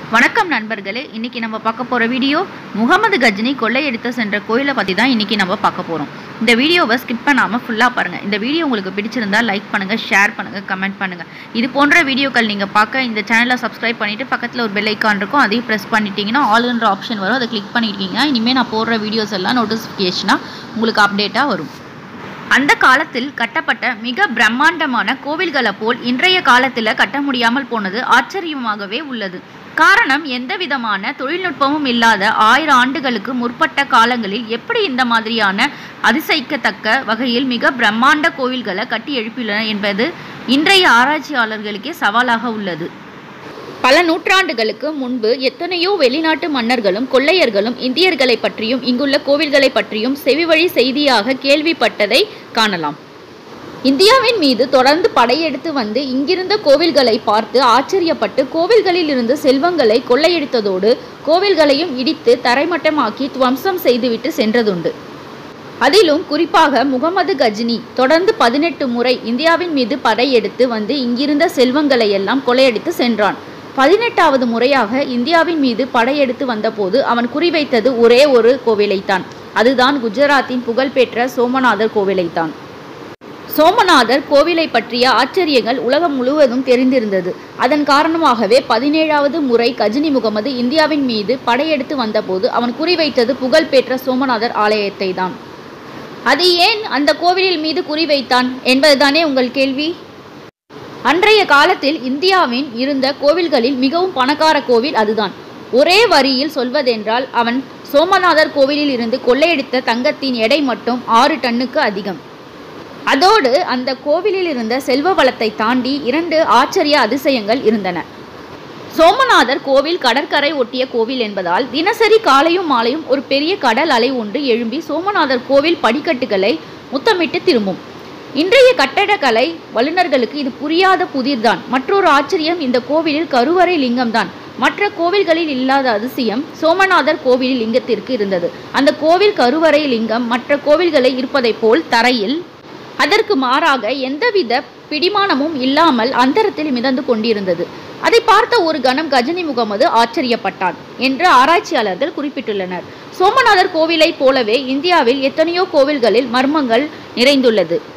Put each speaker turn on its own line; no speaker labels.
வணக்கம் நண்பர்களே இன்னைக்கு நம்ம பார்க்க போகிற வீடியோ முகமது கஜ்னி கொள்ளையடித்து சென்ற கோயிலை பற்றி தான் இன்னைக்கு நம்ம பார்க்க போகிறோம் இந்த வீடியோவை ஸ்கிப் பண்ணாமல் ஃபுல்லாக பாருங்கள் இந்த வீடியோ உங்களுக்கு பிடிச்சிருந்தா லைக் பண்ணுங்கள் ஷேர் பண்ணுங்கள் கமெண்ட் பண்ணுங்கள் இது போன்ற வீடியோக்கள் நீங்கள் பார்க்க இந்த சேனலை சப்ஸ்கிரைப் பண்ணிவிட்டு பக்கத்தில் ஒரு பெல் ஐக்கான் இருக்கும் அதையும் ப்ரெஸ் பண்ணிட்டீங்கன்னா ஆல்ன்ற ஆப்ஷன் வரும் அதை கிளிக் பண்ணிட்டீங்கன்னா இனிமேல் நான் போடுற வீடியோஸ் எல்லாம் நோட்டிஃபிகேஷனாக உங்களுக்கு அப்டேட்டாக வரும் அந்த காலத்தில் கட்டப்பட்ட மிக பிரம்மாண்டமான கோவில்களை போல் இன்றைய காலத்தில் கட்ட முடியாமல் போனது ஆச்சரியமாகவே உள்ளது காரணம் எந்த விதமான தொழில்நுட்பமும் இல்லாத ஆயிரம் ஆண்டுகளுக்கு முற்பட்ட காலங்களில் எப்படி இந்த மாதிரியான அதிசயிக்கத்தக்க வகையில் மிக பிரம்மாண்ட கோவில்களை கட்டி எழுப்பியுள்ளன என்பது இன்றைய ஆராய்ச்சியாளர்களுக்கே சவாலாக உள்ளது பல நூற்றாண்டுகளுக்கு முன்பு எத்தனையோ வெளிநாட்டு மன்னர்களும் கொள்ளையர்களும் இந்தியர்களை பற்றியும் இங்குள்ள கோவில்களை பற்றியும் செவிவழி செய்தியாக கேள்விப்பட்டதை காணலாம் இந்தியாவின் மீது தொடர்ந்து படையெடுத்து வந்து இங்கிருந்த கோவில்களை பார்த்து ஆச்சரியப்பட்டு கோவில்களில் இருந்து செல்வங்களை கொள்ளையடித்ததோடு கோவில்களையும் இடித்து தரைமட்டமாக்கி துவம்சம் செய்துவிட்டு சென்றதுண்டு அதிலும் குறிப்பாக முகமது கஜ்னி தொடர்ந்து பதினெட்டு முறை இந்தியாவின் மீது படையெடுத்து வந்து இங்கிருந்த செல்வங்களை எல்லாம் கொள்ளையடித்து சென்றான் பதினெட்டாவது முறையாக இந்தியாவின் மீது படையெடுத்து வந்தபோது அவன் குறிவைத்தது ஒரே ஒரு கோவிலைத்தான் அதுதான் குஜராத்தின் புகழ்பெற்ற சோமநாதர் கோவிலைத்தான் சோமநாதர் கோவிலை பற்றிய ஆச்சரியங்கள் உலகம் முழுவதும் தெரிந்திருந்தது அதன் காரணமாகவே பதினேழாவது முறை கஜினி முகமது இந்தியாவின் மீது படையெடுத்து வந்தபோது அவன் குறிவைத்தது புகழ்பெற்ற சோமநாதர் ஆலயத்தை தான் அது ஏன் அந்த கோவிலில் மீது குறிவைத்தான் என்பதுதானே உங்கள் கேள்வி அன்றைய காலத்தில் இந்தியாவின் இருந்த கோவில்களில் மிகவும் பணக்கார கோவில் அதுதான் ஒரே வரியில் சொல்வதென்றால் அவன் சோமநாதர் கோவிலில் இருந்து கொள்ளையடித்த தங்கத்தின் எடை மட்டும் ஆறு டன்னுக்கு அதிகம் அதோடு அந்த கோவிலில் இருந்த செல்வ வளத்தை தாண்டி இரண்டு ஆச்சரிய அதிசயங்கள் இருந்தன சோமநாதர் கோவில் கடற்கரை ஒட்டிய கோவில் என்பதால் தினசரி காலையும் மாலையும் ஒரு பெரிய கடல் அலை ஒன்று எழும்பி சோமநாதர் கோவில் படிக்கட்டுகளை முத்தமிட்டு திரும்பும் இன்றைய கட்டடக்கலை வல்லுநர்களுக்கு இது புரியாத புதிர்தான் மற்றொரு ஆச்சரியம் இந்த கோவிலில் கருவறை லிங்கம்தான் மற்ற கோவில்களில் இல்லாத அதிசயம் சோமநாதர் கோவிலில் லிங்கத்திற்கு இருந்தது அந்த கோவில் கருவறை லிங்கம் மற்ற கோவில்களை இருப்பதைப் போல் தரையில் அதற்கு மாறாக எந்தவித பிடிமானமும் இல்லாமல் அந்தரத்தில் மிதந்து கொண்டிருந்தது அதை பார்த்த ஒரு கணம் கஜினி முகமது ஆச்சரியப்பட்டான் என்று ஆராய்ச்சியாளர்கள் குறிப்பிட்டுள்ளனர் சோமநாதர் கோவிலைப் போலவே இந்தியாவில் எத்தனையோ கோவில்களில் மர்மங்கள் நிறைந்துள்ளது